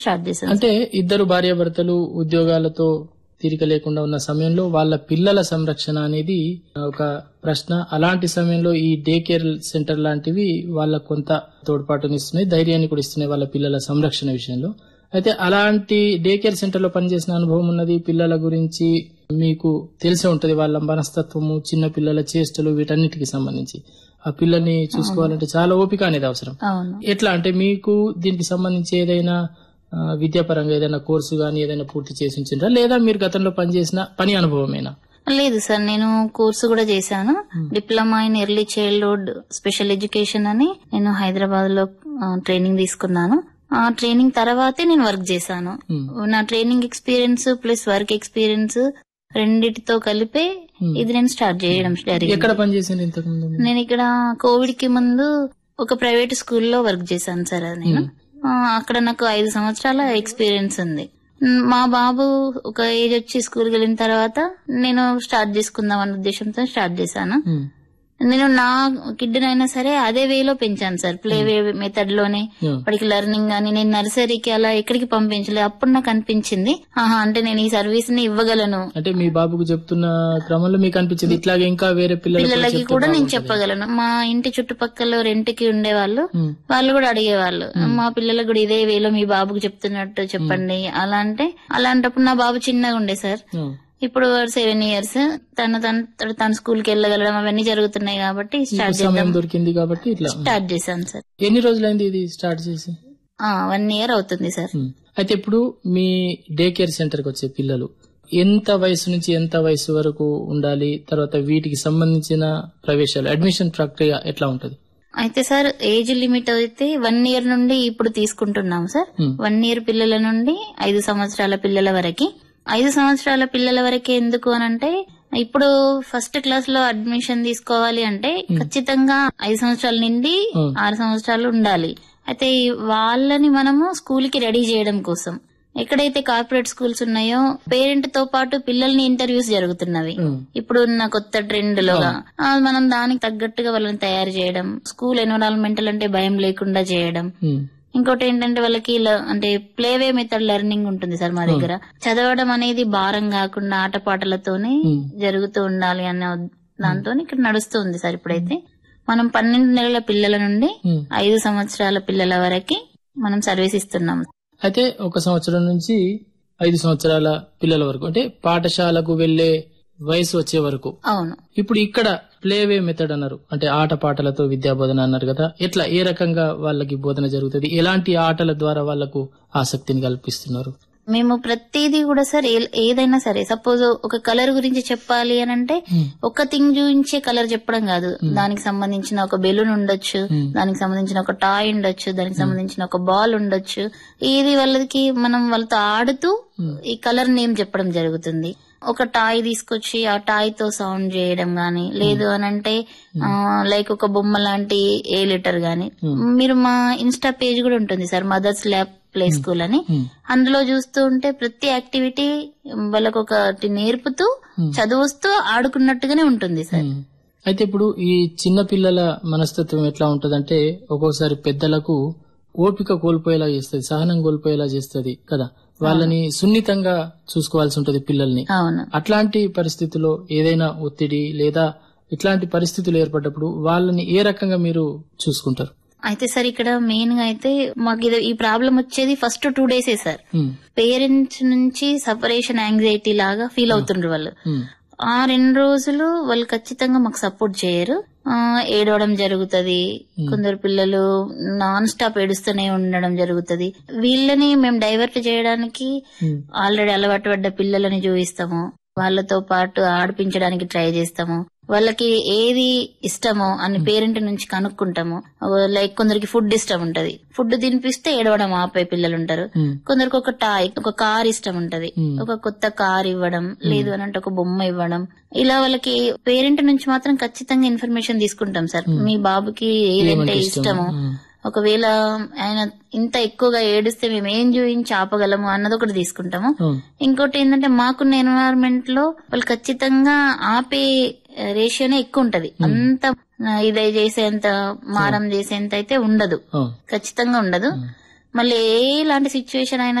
Start చేశాను అంటే ఇద్దరు భార్యాభర్తలు ఉద్యోగాలతో తీరిక లేకుండా ఉన్న సమయంలో వాళ్ళ పిల్లల సంరక్షణ అనేది ఒక ప్రశ్న అలాంటి సమయంలో ఈ డే కేర్ సెంటర్ లాంటివి వాళ్ళకు కొంత తోడ్పాటునిస్తున్నాయి ధైర్యాన్ని కూడా ఇస్తున్నాయి వాళ్ళ పిల్లల సంరక్షణ విషయంలో అయితే అలాంటి డే కేర్ సెంటర్ లో పనిచేసిన అనుభవం ఉన్నది పిల్లల గురించి మీకు తెలిసే ఉంటది వాళ్ళ మనస్తత్వము చిన్న పిల్లల చేష్టలు వీటన్నిటికి సంబంధించి ఆ పిల్లల్ని చూసుకోవాలంటే చాలా ఓపిక అనేది అవసరం అవును ఎట్లా అంటే మీకు దీనికి సంబంధించి ఏదైనా ఆ, విద్యాపరంగా ఏదైనా కోర్సు గానీ ఏదైనా పూర్తి చేసి ఉంచిండ్రా లేదా మీరు గతంలో పనిచేసిన పని అనుభవమేనా లేదు సార్ నేను కోర్సు కూడా చేశాను diploma in early childhood special education అని నేను హైదరాబాద్ లో ఆ, ట్రైనింగ్ తీసుకున్నాను ఆ ట్రైనింగ్ తర్వాతే నేను వర్క్ చేశాను Hmm. నా training experience plus work experience రెండిటితో కలిపే ఇది నేను స్టార్ట్ చేయడం జరిగింది ఎక్కడ పనిచేసింది ఇంతకు ముందు మీరు? నేను ఇక్కడ కోవిడ్ కి ముందు ఒక ప్రైవేట్ స్కూల్లో వర్క్ చేశాను సార్ అది నేను ఆ, అక్కడ నాకు ఐదు సంవత్సరాల ఎక్స్పీరియన్స్ ఉంది మ్, మా బాబు ఒక ఏజ్ వచ్చి స్కూల్కి వెళ్ళిన తర్వాత నేను స్టార్ట్ చేసుకుందాం అనే ఉద్దేశంతో స్టార్ట్ చేశాను ఉమ్. నేను నా కిడ్ అయినా సరే అదే వేలో పెంచాను సార్ ప్లే వే మెథడ్ లోనే Yeah. వాడికి లెర్నింగ్ గానీ నేను నర్సరీకి అలా ఎక్కడికి పంపించలేదు అప్పుడు నాకు అనిపించింది ఆహా అంటే నేను ఈ సర్వీస్ ని ఇవ్వగలను అంటే మీ బాబుకు చెప్తున్న క్రమంలో మీకు అనిపించింది ఇట్లాగే ఇంకా వేరే పిల్లలకి పిల్లలకి కూడా నేను చెప్పగలను మా ఇంటి చుట్టుపక్కల రెంట్కి ఉండేవాళ్ళు ఉమ్. వాళ్ళు కూడా అడిగేవాళ్ళు మా పిల్లలకు కూడా ఇదే వేలో మీ బాబుకు చెప్తున్నట్టు చెప్పండి అలా అంటే అలాంటప్పుడు నా బాబు చిన్నగా ఉండే సార్ ఉమ్. ఇప్పుడు సెవెన్ ఇయర్స్ తను తను తన స్కూల్ కి వెళ్ళగలడం అవన్నీ జరుగుతున్నాయి కాబట్టి స్టార్ట్ సమయం చేద్దాం దొరికింది కాబట్టి ఇట్లా స్టార్ట్ చేశాను సార్ ఎన్ని రోజులైంది ఇది స్టార్ట్ చేసి వన్ ఇయర్ అవుతుంది సార్ ఉమ్. అయితే ఇప్పుడు మీ డే కేర్ సెంటర్ కి వచ్చే పిల్లలు ఎంత వయసు నుంచి ఎంత వయసు వరకు ఉండాలి తర్వాత వీటికి సంబంధించిన ప్రవేశాలు అడ్మిషన్ ప్రక్రియ ఎట్లా ఉంటది అయితే సార్ ఏజ్ లిమిట్ అయితే వన్ ఇయర్ నుండి ఇప్పుడు తీసుకుంటున్నాం సార్ Hmm. వన్ ఇయర్ పిల్లల నుండి ఐదు సంవత్సరాల పిల్లల వరకు ఐదు సంవత్సరాల పిల్లల వరకే ఎందుకు అని అంటే ఇప్పుడు ఫస్ట్ క్లాస్ లో అడ్మిషన్ తీసుకోవాలి అంటే ఖచ్చితంగా ఐదు సంవత్సరాల నుండి Hmm. ఆరు సంవత్సరాలు ఉండాలి అయితే ఈ వాళ్ళని మనము స్కూల్ కి రెడీ చేయడం కోసం ఎక్కడైతే కార్పొరేట్ స్కూల్స్ ఉన్నాయో పేరెంట్ తో పాటు పిల్లల్ని ఇంటర్వ్యూస్ జరుగుతున్నవి ఉమ్. ఇప్పుడు ఉన్న కొత్త ట్రెండ్ లో ఆ, మనం దానికి తగ్గట్టుగా వాళ్ళని తయారు చేయడం స్కూల్ ఎన్విరాన్మెంటల్ అంటే భయం లేకుండా చేయడం ఉమ్. ఇంకోటి ఏంటంటే వాళ్ళకి ఇలా- అంటే ప్లేవే మెథడ్ లెర్నింగ్ ఉంటుంది సార్ మా దగ్గర చదవడం అనేది భారం కాకుండా ఆటపాటలతోనే ఉమ్. జరుగుతూ ఉండాలి అన్న దాంతో ఇక్కడ నడుస్తుంది సార్ ఇప్పుడైతే మనం పన్నెండు నెలల పిల్లల నుండి ఉమ్. ఐదు సంవత్సరాల పిల్లల వరకు మనం సర్వీస్ ఇస్తున్నాం అయితే ఒక సంవత్సరం నుంచి ఐదు సంవత్సరాల పిల్లల వరకు అంటే పాఠశాలకు వెళ్లే వయసు వచ్చే వరకు అవును ఇప్పుడు ఇక్కడ ప్లేవే మెథడ్ అన్నారు అంటే ఆట పాటలతో విద్యా బోధన అన్నారు కదా ఎట్లా ఏ రకంగా వాళ్ళకి బోధన జరుగుతుంది ఎలాంటి ఆటల ద్వారా వాళ్ళకు ఆసక్తిని కల్పిస్తున్నారు మేము ప్రతిదీ కూడా సార్ ఏ- ఏదైనా సరే సపోజ్ ఒక కలర్ గురించి చెప్పాలి అని అంటే ఒక థింగ్ చూపించే కలర్ చెప్పడం కాదు దానికి సంబంధించిన ఒక బెలూన్ ఉండొచ్చు Hmm. దానికి సంబంధించిన ఒక టాయ్ ఉండొచ్చు దానికి సంబంధించిన ఒక బాల్ ఉండొచ్చు ఇది వాళ్ళకి మనం వాళ్ళతో ఆడుతూ ఈ కలర్ నేమ్ చెప్పడం జరుగుతుంది ఒక టాయ్ తీసుకొచ్చి ఆ టాయ్ తో సౌండ్ చేయడం గాని లేదు అని అంటే లైక్ ఒక బొమ్మ లాంటి ఏ లెటర్ గాని మీరు మా ఇన్స్టా పేజ్ కూడా ఉంటుంది sir mothers lap play school అని Hmm. అందులో చూస్తూ ఉంటే ప్రతి యాక్టివిటీ వాళ్ళకు ఒకటి నేర్పుతూ చదువుస్తూ ఆడుకున్నట్టుగానే ఉంటుంది సార్ ఉమ్. అయితే ఇప్పుడు ఈ చిన్న పిల్లల మనస్తత్వం ఎట్లా ఉంటదంటే ఒక్కోసారి పెద్దలకు ఓపిక కోల్పోయేలా చేస్తుంది సహనం కోల్పోయేలా చేస్తుంది కదా వాళ్ళని సున్నితంగా చూసుకోవాల్సి ఉంటది పిల్లల్ని అవును అట్లాంటి పరిస్థితుల్లో ఏదైనా ఒత్తిడి లేదా ఇట్లాంటి పరిస్థితులు ఏర్పడ్డప్పుడు వాళ్ళని ఏ రకంగా మీరు చూసుకుంటారు అయితే సార్ ఇక్కడ మెయిన్ గా అయితే మాకు ఇది ఈ ప్రాబ్లం వచ్చేది ఫస్ట్ టూ డేసే సార్ ఉమ్, పేరెంట్స్ నుంచి సపరేషన్ యాంగ్జైటీ లాగా ఫీల్ అవుతుండ్రు వాళ్ళు ఉమ్, ఆ రెండు రోజులు వాళ్ళు ఖచ్చితంగా మాకు సపోర్ట్ చేయరు ఆ, ఏడవడం జరుగుతది కొందరు పిల్లలు నాన్ స్టాప్ ఏడుస్తూనే ఉండడం జరుగుతది వీళ్ళని మేము డైవర్ట్ చేయడానికి ఉమ్, ఆల్రెడీ అలవాటు పడ్డ పిల్లలని చూపిస్తాము వాళ్ళతో పాటు ఆడిపించడానికి ట్రై చేస్తాము వాళ్ళకి ఏది ఇష్టమో అని పేరెంట్ నుంచి కనుక్కుంటాము లైక్ కొందరికి ఫుడ్ ఇష్టం ఉంటది ఫుడ్ తినిపిస్తే ఏడవడం ఆపే పిల్లలు ఉంటారు ఉమ్, కొందరికి ఒక టాయ్ ఒక కార్ ఇష్టం ఉంటది Hmm. ఒక కొత్త కార్ ఇవ్వడం లేదు అని అంటే ఒక బొమ్మ ఇవ్వడం ఇలా వాళ్ళకి పేరెంట్ నుంచి మాత్రం ఖచ్చితంగా ఇన్ఫర్మేషన్ తీసుకుంటాం సార్ మీ బాబుకి ఏదంటే ఏమంటే ఇష్టమో? ఇష్టమో Hmm. ఒకవేళ ఆయన ఇంత ఎక్కువగా ఏడిస్తే మేము ఏం చూపించి ఆపగలము అన్నది ఒకటి తీసుకుంటాము ఉమ్, ఇంకోటి ఏంటంటే మాకున్న ఎన్వైరాన్మెంట్ లో వాళ్ళు ఖచ్చితంగా ఆపే రేషియోనే ఎక్కువ ఉంటది అంత ఆ, ఇదే చేసేంత మారం చేసేంత అయితే ఉండదు ఉమ్, ఖచ్చితంగా ఉండదు మళ్ళీ ఎలాంటి సిచ్యువేషన్ అయినా